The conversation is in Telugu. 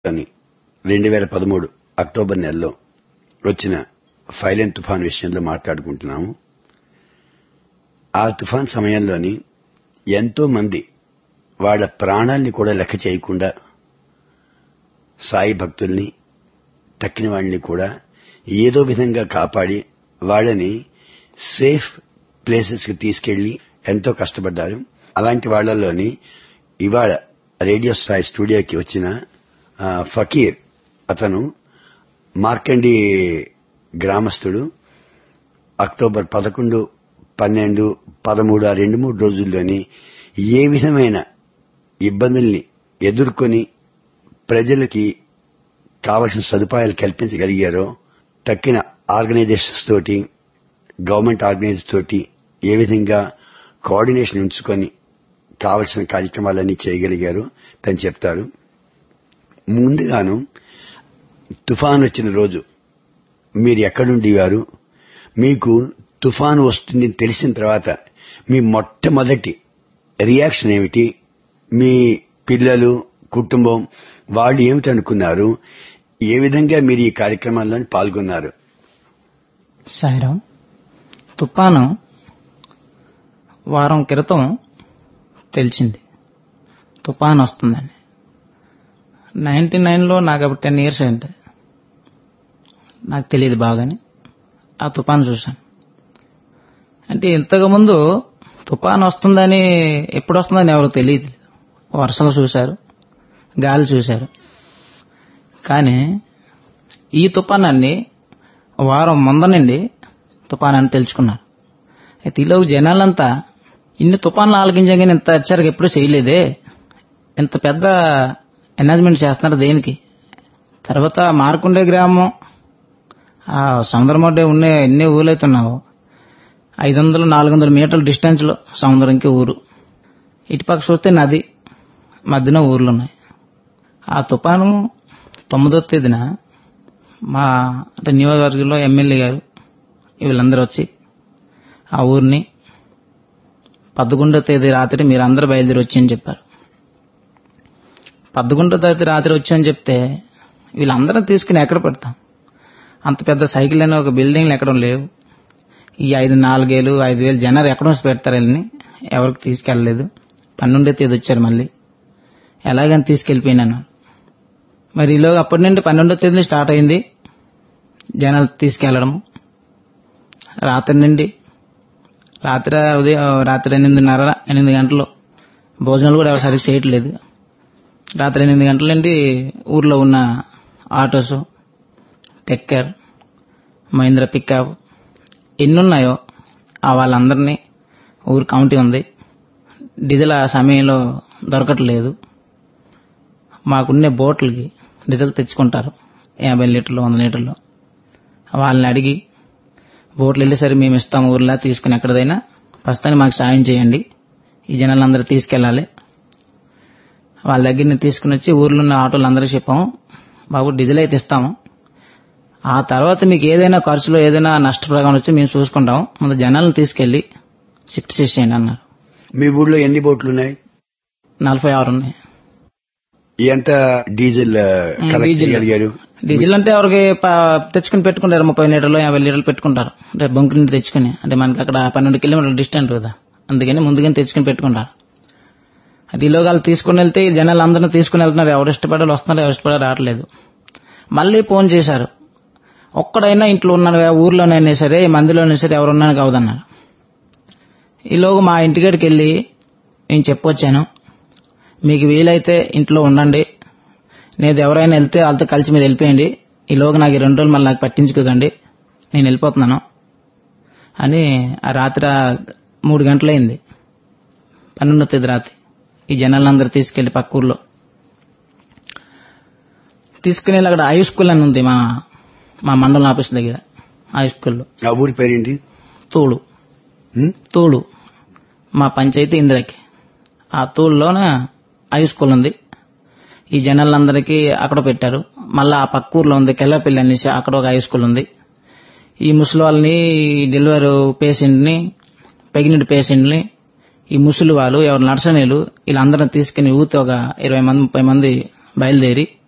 అని రెండు వేల పదమూడు అక్టోబర్ నెలలో వచ్చిన ఫైలెన్ తుఫాన్ విషయంలో మాట్లాడుకుంటున్నాము ఆ తుఫాన్ సమయంలోని ఎంతో మంది వాళ్ళ ప్రాణాల్ని కూడా లెక్క చేయకుండా సాయి భక్తుల్ని తక్కిన వాళ్ళని కూడా ఏదో విధంగా కాపాడి వాళ్ళని సేఫ్ ప్లేసెస్ కి తీసుకెళ్లి ఎంతో కష్టపడ్డారు అలాంటి వాళ్లలోని ఇవాళ రేడియో స్థాయి స్టూడియోకి వచ్చిన ఆ, ఫకీర్ అతను మార్కండి గ్రామస్తుడు అక్టోబర్ పదకొండు పన్నెండు పదమూడు ఆ రెండు మూడు రోజుల్లోని ఏ విధమైన ఇబ్బందుల్ని ఎదుర్కొని ప్రజలకి కావలసిన సదుపాయాలు కల్పించగలిగారో తక్కిన ఆర్గనైజేషన్స్ తోటి గవర్నమెంట్ ఆర్గనైజేషన్స్ తోటి ఏ విధంగా కోఆర్డినేషన్ ఉంచుకొని కావలసిన కార్యక్రమాలన్నీ చేయగలిగారో తను చెప్తారు ముందుగాను తుఫాన్ వచ్చిన రోజు మీరు ఎక్కడుండేవారు మీకు తుఫాను వస్తుందని తెలిసిన తర్వాత మీ మొట్టమొదటి రియాక్షన్ ఏమిటి మీ పిల్లలు కుటుంబం వాళ్ళు ఏమిటి అనుకున్నారు ఏ విధంగా మీరు ఈ కార్యక్రమాల్లో పాల్గొన్నారు సాయిరాం తుఫాను వారం క్రితం తెలిసింది తుఫాన్ వస్తుందని నైన్టీ నైన్లో నాకు అప్పుడు టెన్ ఇయర్స్ అయింది నాకు తెలియదు బాగాని ఆ తుఫాన్ చూశాను అంటే ఇంతకుముందు తుఫాన్ వస్తుందని ఎప్పుడు వస్తుందని ఎవరు తెలియదు వర్షాలు చూశారు గాలి చూశారు కానీ ఈ తుఫానాన్ని వారం ముందనండి తుఫాన్ అని తెలుసుకున్నారు అయితే ఈలోపు జనాలంతా ఇన్ని తుఫాన్లు ఆలకించాం కానీ ఇంత హెచ్చరిక ఎప్పుడూ చేయలేదే ఇంత పెద్ద ఎనాజ్మెంట్ చేస్తున్నారు దేనికి తర్వాత మార్కుండే గ్రామం ఆ సముద్రం ఒడ్డే ఉండే ఎన్ని ఊళ్ళైతున్నావు ఐదు వందలు నాలుగు వందల మీటర్ల డిస్టెన్స్లో సముద్రంకి ఊరు ఇటుపక్క చూస్తే నది మధ్యన ఊర్లు ఉన్నాయి ఆ తుఫాను తొమ్మిదో తేదీన మా అంటే నియోజకవర్గంలో ఎమ్మెల్యే గారు వీళ్ళందరూ వచ్చి ఆ ఊరిని పదకొండో తేదీ రాత్రి మీరు అందరూ బయలుదేరి వచ్చి అని చెప్పారు పదకొండో తేదీ రాత్రి వచ్చి అని చెప్తే వీళ్ళందరం తీసుకుని ఎక్కడ పెడతాం అంత పెద్ద సైకిల్ అనే ఒక బిల్డింగ్లు ఎక్కడం లేవు ఈ ఐదు నాలుగేళ్ళు ఐదు వేలు జనాలు ఎక్కడ నుంచి పెడతారు వీళ్ళని ఎవరికి తీసుకెళ్ళలేదు పన్నెండో తేదీ వచ్చారు మళ్ళీ ఎలాగని తీసుకెళ్ళిపోయినాను మరి ఈలోగా అప్పటి నుండి పన్నెండో తేదీ స్టార్ట్ అయింది జనాలు తీసుకెళ్లడం రాత్రి నుండి రాత్రి ఉదయం రాత్రి ఎనిమిదిన్నర ఎనిమిది గంటలు భోజనాలు కూడా ఎవరు సరిగ్గా చేయట్లేదు రాత్రి ఎనిమిది గంటల నుండి ఊర్లో ఉన్న ఆటోస్ టెక్కర్ మహీంద్ర పికప్ ఎన్ని ఉన్నాయో ఆ వాళ్ళందరినీ ఊరు కౌంటీ ఉంది డీజిల్ ఆ సమయంలో దొరకట్లేదు మాకున్నే బోట్లకి డీజిల్ తెచ్చుకుంటారు యాభై లీటర్లు వంద లీటర్లు వాళ్ళని అడిగి బోట్లు వెళ్ళేసరి మేము ఇస్తాం ఊర్లో తీసుకుని ఎక్కడదైనా ప్రస్తుతానికి మాకు సాయం చేయండి ఈ జనాలందరూ తీసుకెళ్ళాలి వాళ్ళ దగ్గర నుంచి తీసుకుని వచ్చి ఊర్లో ఉన్న ఆటోలు అందరూ చెప్పాము బాబు డీజిల్ అయితే ఇస్తాము ఆ తర్వాత మీకు ఏదైనా ఖర్చులో ఏదైనా నష్టప్రకారం వచ్చి మేము చూసుకుంటాం ముందు జనాలను తీసుకెళ్లి షిఫ్ట్ చేసేయండి అన్నారు మీ ఊళ్ళో ఎన్ని బోట్లు ఉన్నాయి నలభై ఆరు ఉన్నాయి ఎంత డీజిల్ కలెక్ట్ డీజిల్. చేయగలిగారు డీజిల్ అంటే ఎవరికి ప- తెచ్చుకుని పెట్టుకుంటారు ముప్పై లీటర్లు యాభై లీటర్లు పెట్టుకుంటారు అంటే బంకు నుండి తెచ్చుకుని అంటే మనకి అక్కడ పన్నెండు కిలోమీటర్ల డిస్టెన్స్ కదా అందుకని ముందుగానే తెచ్చుకుని పెట్టుకుంటారు అది ఈలోగా వాళ్ళు తీసుకుని వెళ్తే ఈ జనాలు అందరినీ తీసుకుని వెళ్తున్నారు ఎవరు ఇష్టపడాలి వస్తున్నారు ఎవరు ఇష్టపడాలి రావట్లేదు మళ్ళీ ఫోన్ చేశారు ఒక్కడైనా ఇంట్లో ఉన్నాడు ఊర్లోనైనా సరే ఈ మందిలోనైనా సరే ఎవరున్నాను కావదన్నారు ఈలోగా మా ఇంటికాడికి వెళ్ళి నేను చెప్పొచ్చాను మీకు వీలైతే ఇంట్లో ఉండండి నేను ఎవరైనా వెళ్తే వాళ్ళతో కలిసి మీరు వెళ్ళిపోయండి ఈలోగా నాకు ఈ రెండు రోజులు మళ్ళీ నాకు పట్టించుకోకండి నేను వెళ్ళిపోతున్నాను అని ఆ రాత్రి ఆ మూడు గంటలైంది పన్నెండో తేదీ రాత్రి ఈ జనాలందరూ తీసుకెళ్లి పక్క ఊర్లో తీసుకుని వెళ్ళి అక్కడ హై స్కూల్ అని ఉంది మా మా మండలం ఆఫీస్ దగ్గర హై స్కూల్లో ఆ ఊరి పేరేంటి తోడు ఉం? తోడు మా పంచాయతీ ఇందిరకి ఆ తోడులోన హై స్కూల్ ఉంది ఈ జనాలందరికీ అక్కడ పెట్టారు మళ్ళా ఆ పక్క ఊర్లో ఉంది కెల్లపల్లి అనేసి అక్కడ ఒక హై స్కూల్ ఉంది ఈ ముసలి వాళ్ళని ఈ డెలివరీ పేషెంట్ని ప్రెగ్నెంట్ పేషెంట్ని ఈ ముసలి వాళ్ళు ఎవరు నర్సనీలు వీళ్ళందరిని తీసుకుని ఊతే ఒక ఇరవై మంది ముప్పై మంది బయలుదేరి